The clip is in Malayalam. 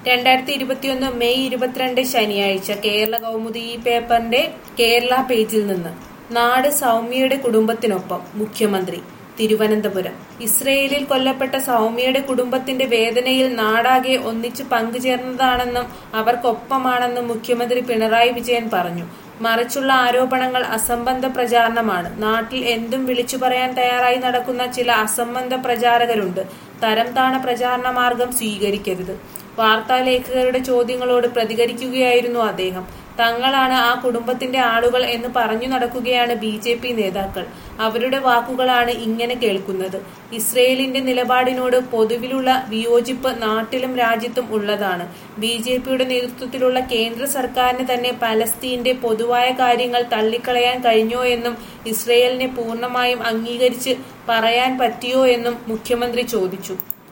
രണ്ടായിരത്തി ഇരുപത്തിയൊന്ന് മെയ് ഇരുപത്തിരണ്ട് ശനിയാഴ്ച കേരള കൗമുദി ഈ പേപ്പറിന്റെ കേരള പേജിൽ നിന്ന് നാട് സൗമ്യയുടെ കുടുംബത്തിനൊപ്പം മുഖ്യമന്ത്രി തിരുവനന്തപുരം ഇസ്രയേലിൽ കൊല്ലപ്പെട്ട സൗമ്യയുടെ കുടുംബത്തിന്റെ വേദനയിൽ നാടാകെ ഒന്നിച്ചു പങ്കുചേർന്നതാണെന്നും അവർക്കൊപ്പമാണെന്നും മുഖ്യമന്ത്രി പിണറായി വിജയൻ പറഞ്ഞു മറിച്ചുള്ള ആരോപണങ്ങൾ അസംബന്ധ പ്രചാരണമാണ് നാട്ടിൽ എന്തും വിളിച്ചു പറയാൻ തയ്യാറായി നടക്കുന്ന ചില അസംബന്ധ പ്രചാരകരുണ്ട് തരം താണ പ്രചാരണ മാർഗം സ്വീകരിക്കരുത് വാർത്താലേഖകരുടെ ചോദ്യങ്ങളോട് പ്രതികരിക്കുകയായിരുന്നു അദ്ദേഹം തങ്ങളാണ് ആ കുടുംബത്തിന്റെ ആളുകൾ എന്ന് പറഞ്ഞു നടക്കുകയാണ് ബി ജെ പി നേതാക്കൾ അവരുടെ വാക്കുകളാണ് ഇങ്ങനെ കേൾക്കുന്നത് ഇസ്രയേലിന്റെ നിലപാടിനോട് പൊതുവിലുള്ള വിയോജിപ്പ് നാട്ടിലും രാജ്യത്തും ഉള്ളതാണ് ബി ജെ പിയുടെ നേതൃത്വത്തിലുള്ള കേന്ദ്ര സർക്കാരിന് തന്നെ പലസ്തീന്റെ പൊതുവായ കാര്യങ്ങൾ തള്ളിക്കളയാൻ കഴിഞ്ഞോ എന്നും ഇസ്രയേലിനെ പൂർണ്ണമായും അംഗീകരിച്ച് പറയാൻ പറ്റിയോ എന്നും മുഖ്യമന്ത്രി ചോദിച്ചു